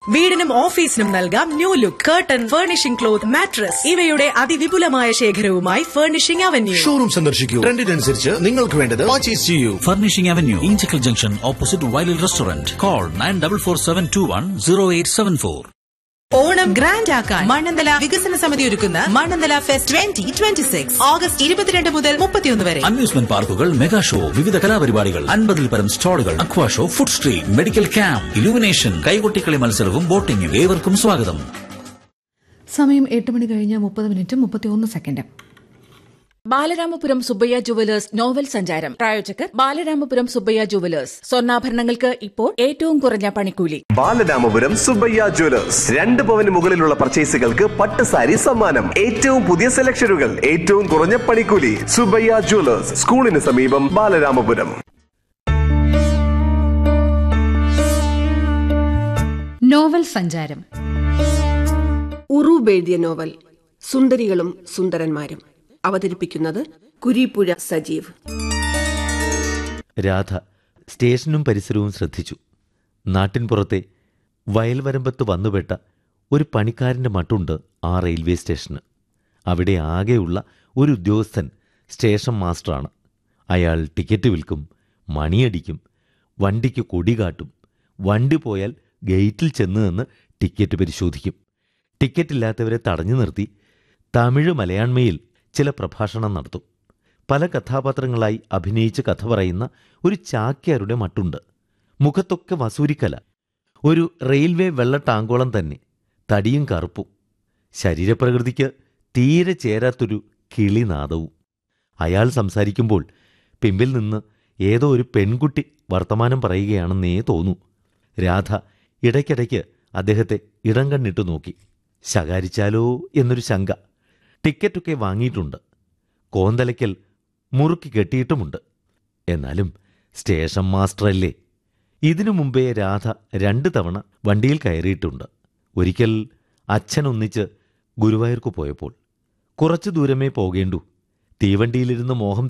വീടിനും ഓഫീസിനും നൽകാം new look curtain furnishing cloth mattress ഇവയുടെ അതിവിപുലമായ ശേഖരവുമായി ഫർണിഷിംഗ് അവന്യൂ ഷോറൂം സന്ദർശിക്കൂ ട്രെൻഡിനനുസരിച്ച് നിങ്ങൾക്ക് വേണ്ടത് പർച്ചേസ് ചെയ്യൂ Furnishing Avenue, Inchicle Junction, opposite Wiley Restaurant. Call 9447210874. Onam grand ആക്കാൻ മണ്ണന്തല വികസന സമിതി ഒരുക്കുന്ന Mannanthala fest twenty twenty six August ഇരുപത്തിരണ്ട് മുതൽ മുപ്പത്തിയൊന്ന് വരെ അമ്യൂസ്മെന്റ് പാർക്കുകൾ മെഗാ ഷോ വിവിധ കലാപരിപാടികൾ അൻപതിൽ പരം സ്റ്റാളുകൾ aqua show food street medical camp illumination കൈകൊട്ടിക്കളി മത്സരവും ബോട്ടിംഗും ഏവർക്കും സ്വാഗതം സമയം എട്ട് മണി കഴിഞ്ഞ് മുപ്പത് മിനിറ്റ് മുപ്പത്തിയൊന്ന് second Balaramapuram Subbaiah jewellers novel സഞ്ചാരം പ്രായോജകർ ബാലരാമപുരം സുബ്ബയ്യ ജുവലേഴ്സ് സ്വർണ്ണാഭരണങ്ങൾക്ക് ഇപ്പോൾ ഏറ്റവും കുറഞ്ഞ പണിക്കൂലി ബാലരാമപുരം സുബയ്യ ജ്വല്ലേഴ്സ് രണ്ട് പവന് മുകളിലുള്ള പർച്ചേസുകൾക്ക് പട്ട് സാരി സമ്മാനം ഏറ്റവും പുതിയ സെലക്ഷനുകൾ ഏറ്റവും കുറഞ്ഞ പണിക്കൂലി സുബയ്യ ജ്വല്ലേഴ്സ് സ്കൂളിന് സമീപം ബാലരാമപുരം നോവൽ സഞ്ചാരം ഉറൂബ് എഴുതിയ നോവൽ സുന്ദരികളും സുന്ദരന്മാരും അവതരിപ്പിക്കുന്നത് കുരീപ്പുഴ സജീവ് രാധ സ്റ്റേഷനും പരിസരവും ശ്രദ്ധിച്ചു നാട്ടിൻപുറത്തെ വയൽവരമ്പത്ത് വന്നുപെട്ട ഒരു പണിക്കാരൻ്റെ മട്ടുണ്ട് ആ റെയിൽവേ സ്റ്റേഷന് അവിടെ ആകെയുള്ള ഒരു ഉദ്യോഗസ്ഥൻ സ്റ്റേഷൻ മാസ്റ്ററാണ് അയാൾ ടിക്കറ്റ് വിൽക്കും മണിയടിക്കും വണ്ടിക്ക് കൊടി കാട്ടും വണ്ടി പോയാൽ ഗേറ്റിൽ ചെന്ന് നിന്ന് ടിക്കറ്റ് പരിശോധിക്കും ടിക്കറ്റ് ഇല്ലാത്തവരെ തടഞ്ഞു നിർത്തി തമിഴ് മലയാണ്മയിൽ ചില പ്രഭാഷണം നടത്തും പല കഥാപാത്രങ്ങളായി അഭിനയിച്ച് കഥ പറയുന്ന ഒരു ചാക്യാരുടെ മട്ടുണ്ട് മുഖത്തൊക്കെ വസൂരിക്കല ഒരു റെയിൽവേ വെള്ളട്ടാങ്കോളം തന്നെ തടിയും കറുപ്പും ശരീരപ്രകൃതിക്ക് തീരെ ചേരാത്തൊരു കിളിനാദവും അയാൾ സംസാരിക്കുമ്പോൾ പിമ്പിൽ നിന്ന് ഏതോ ഒരു പെൺകുട്ടി വർത്തമാനം പറയുകയാണെന്നേ തോന്നൂ രാധ ഇടയ്ക്കിടയ്ക്ക് അദ്ദേഹത്തെ ഇടം കണ്ണിട്ട് നോക്കി ശകാരിച്ചാലോ എന്നൊരു ശങ്ക ടിക്കറ്റൊക്കെ വാങ്ങിയിട്ടുണ്ട് കോന്തലയ്ക്കൽ മുറുക്കി കെട്ടിയിട്ടുമുണ്ട് എന്നാലും സ്റ്റേഷൻ മാസ്റ്ററല്ലേ ഇതിനു മുമ്പേ രാധ രണ്ട് തവണ വണ്ടിയിൽ കയറിയിട്ടുണ്ട് ഒരിക്കൽ അച്ഛൻ ഒന്നിച്ച് ഗുരുവായൂർക്ക് പോയപ്പോൾ കുറച്ചു ദൂരമേ പോകേണ്ടു തീവണ്ടിയിലിരുന്ന് മോഹം